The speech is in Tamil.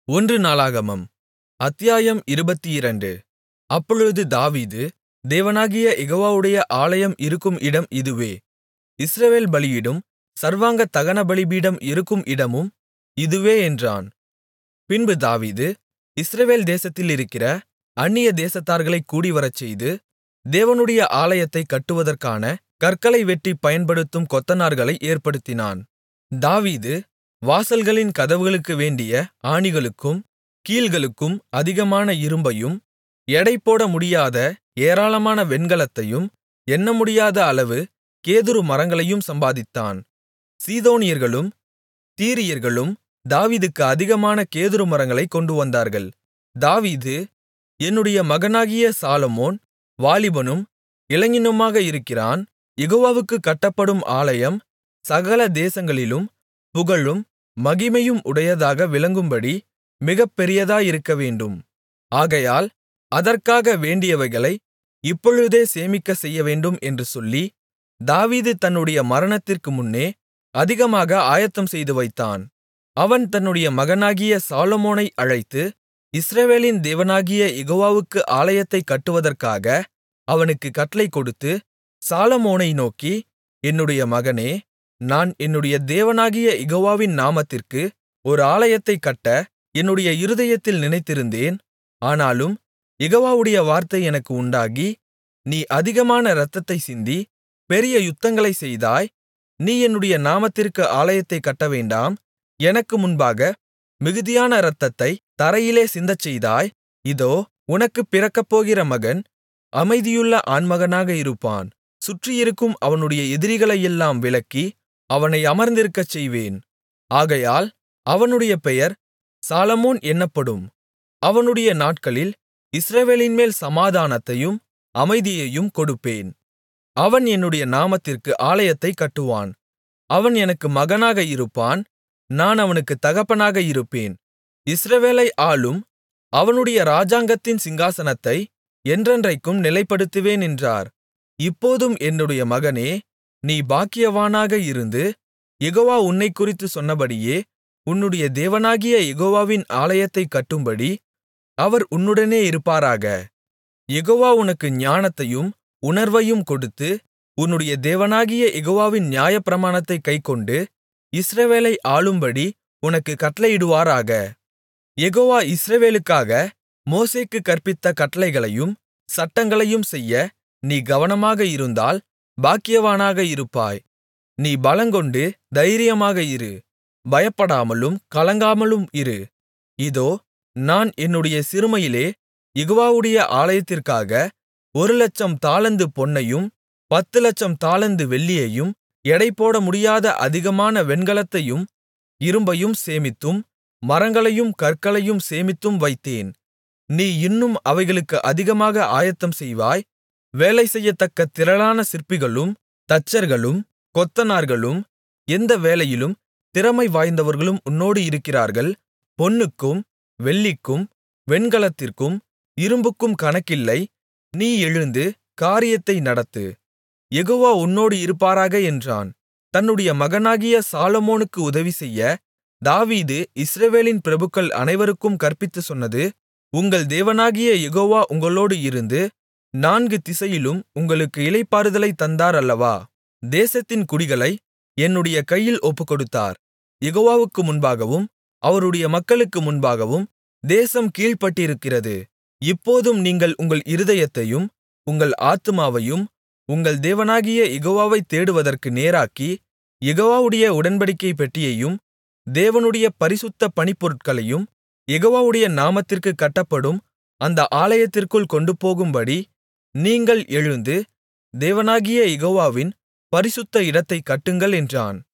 ஒன்று நாளாகமம் அத்தியாயம் இருபத்திரண்டு அப்பொழுது தாவீது தேவனாகிய யெகோவாவுடைய ஆலயம் இருக்கும் இடம் இதுவே இஸ்ரவேல் பலியிடும் சர்வாங்க தகனபலிபீடம் இருக்கும் இடமும் இதுவே என்றான் பின்பு தாவீது இஸ்ரவேல் தேசத்திலிருக்கிற அந்நிய தேசத்தார்களைக் கூடிவரச்செய்து தேவனுடைய ஆலயத்தைக் கட்டுவதற்கான கற்களை வெட்டிப் பயன்படுத்தும் கொத்தனார்களை ஏற்படுத்தினான் தாவீது வாசல்களின் கதவுகளுக்கு வேண்டிய ஆணிகளுக்கும் கீல்களுக்கும் அதிகமான இரும்பையும் எடைபோட முடியாத ஏராளமான வெண்கலத்தையும் எண்ணமுடியாத அளவு கேதுரு மரங்களையும் சம்பாதித்தான் சீதோனியர்களும் தீரியர்களும் தாவீதுக்கு அதிகமான கேதுரு மரங்களைக் கொண்டுவந்தார்கள் தாவீது என்னுடைய மகனாகிய சாலொமோன் வாலிபனும் இளைஞனுமாக இருக்கிறான் யெகோவாவுக்குக் கட்டப்படும் ஆலயம் சகல தேசங்களிலும் புகழும் மகிமையும் உடையதாக விளங்கும்படி மிகப் பெரியதாயிருக்கவேண்டும் ஆகையால் அதற்காக வேண்டியவைகளை இப்பொழுதே சேமிக்கச் செய்யவேண்டும் என்று சொல்லி தாவீது தன்னுடைய மரணத்திற்கு முன்னே அதிகமாக ஆயத்தம் செய்துவைத்தான் அவன் தன்னுடைய மகனாகிய சாலொமோனை அழைத்து இஸ்ரவேலின் தேவனாகிய யெகோவாவுக்கு ஆலயத்தைக் கட்டுவதற்காக அவனுக்குக் கட்டளை கொடுத்து சாலொமோனை நோக்கி என்னுடைய மகனே நான் என்னுடைய தேவனாகிய யெகோவாவின் நாமத்திற்கு ஒரு ஆலயத்தைக் கட்ட என்னுடைய இருதயத்தில் நினைத்திருந்தேன் ஆனாலும் யெகோவாவுடைய வார்த்தை எனக்கு உண்டாகி நீ அதிகமான இரத்தத்தைச் சிந்தி பெரிய யுத்தங்களைச் செய்தாய் நீ என்னுடைய நாமத்திற்கு ஆலயத்தைக் கட்டவேண்டாம் எனக்கு முன்பாக மிகுதியான இரத்தத்தைத் தரையிலே சிந்தச்செய்தாய் இதோ உனக்குப் பிறக்கப்போகிற மகன் அமைதியுள்ள ஆண்மகனாக இருப்பான் சுற்றியிருக்கும் அவனுடைய எதிரிகளையெல்லாம் விலக்கி அவனை அமர்ந்திருக்கச் செய்வேன் ஆகையால் அவனுடைய பெயர் சாலொமோன் என்னப்படும் அவனுடைய நாட்களில் இஸ்ரவேலின்மேல் சமாதானத்தையும் அமைதியையும் கொடுப்பேன் அவன் என்னுடைய நாமத்திற்கு ஆலயத்தைக் கட்டுவான் அவன் எனக்கு மகனாக இருப்பான் நான் அவனுக்கு தகப்பனாக இருப்பேன் இஸ்ரவேலை ஆளும் அவனுடைய ராஜாங்கத்தின் சிங்காசனத்தை என்றென்றைக்கும் நிலைப்படுத்துவேன் என்றார் இப்போதும் என்னுடைய மகனே நீ பாக்கியவானாக இருந்து யெகோவா உன்னைக்குறித்துச் சொன்னபடியே உன்னுடைய தேவனாகிய யெகோவாவின் ஆலயத்தைக் கட்டும்படி அவர் உன்னுடனே இருப்பாராக யெகோவா உனக்கு ஞானத்தையும் உணர்வையும் கொடுத்து உன்னுடைய தேவனாகிய யெகோவாவின் நியாயப்பிரமாணத்தைக் கைக்கொண்டு இஸ்ரவேலை ஆளும்படி உனக்குக் கட்டளையிடுவாராக யெகோவா இஸ்ரவேலுக்காக மோசேக்குக் கற்பித்த கட்டளைகளையும் சட்டங்களையும் செய்ய நீ கவனமாக இருந்தால் பாக்கியவானாக இருப்பாய் நீ பலங்கொண்டு தைரியமாக இரு பயப்படாமலும் கலங்காமலும் இரு இதோ நான் என்னுடைய சிறுமையிலே யெகோவாவுடைய ஆலயத்திற்காக ஒரு லட்சம் தாலந்து பொன்னையும் பத்து லட்சம் தாலந்து வெள்ளியையும் எடைபோட முடியாத அதிகமான வெண்கலத்தையும் இரும்பையும் சேமித்தும் மரங்களையும் கற்களையும் சேமித்தும் வைத்தேன் நீ இன்னும் அவைகளுக்கு அதிகமாக ஆயத்தம் செய்வாய் வேலை செய்யத்தக்க திரளான சிற்பிகளும் தச்சர்களும் கொத்தனார்களும் எந்த வேலையிலும் திறமை வாய்ந்தவர்களும் உன்னோடு இருக்கிறார்கள் பொன்னுக்கும் வெள்ளிக்கும் வெண்கலத்திற்கும் இரும்புக்கும் கணக்கில்லை நீ எழுந்து காரியத்தை நடத்து யெகோவா உன்னோடு இருப்பாராக என்றான் தன்னுடைய மகனாகிய சாலொமோனுக்கு உதவிசெய்ய தாவீது இஸ்ரவேலின் பிரபுக்கள் அனைவருக்கும் கற்பித்துச் சொன்னது உங்கள் தேவனாகிய யெகோவா உங்களோடு இருந்து நான்கு திசையிலும் உங்களுக்கு இளைப்பாறுதலைத் தந்தார் அல்லவா தேசத்தின் குடிகளை என்னுடைய கையில் ஒப்புக்கொடுத்தார் யெகோவாவுக்கு முன்பாகவும் அவருடைய மக்களுக்கு முன்பாகவும் தேசம் கீழ்ப்பட்டிருக்கிறது இப்போதும் நீங்கள் உங்கள் இருதயத்தையும் உங்கள் ஆத்துமாவையும் உங்கள் தேவனாகிய யெகோவாவைத் தேடுவதற்கு நேராக்கி யெகோவாவுடைய உடன்படிக்கை பெட்டியையும் தேவனுடைய பரிசுத்த பணிப்பொருட்களையும் யெகோவாவுடைய நாமத்திற்குக் கட்டப்படும் அந்த ஆலயத்திற்குள் கொண்டுபோகும்படி நீங்கள் எழுந்து தேவனாகிய யெகோவாவின் பரிசுத்த இடத்தைக் கட்டுங்கள் என்றான்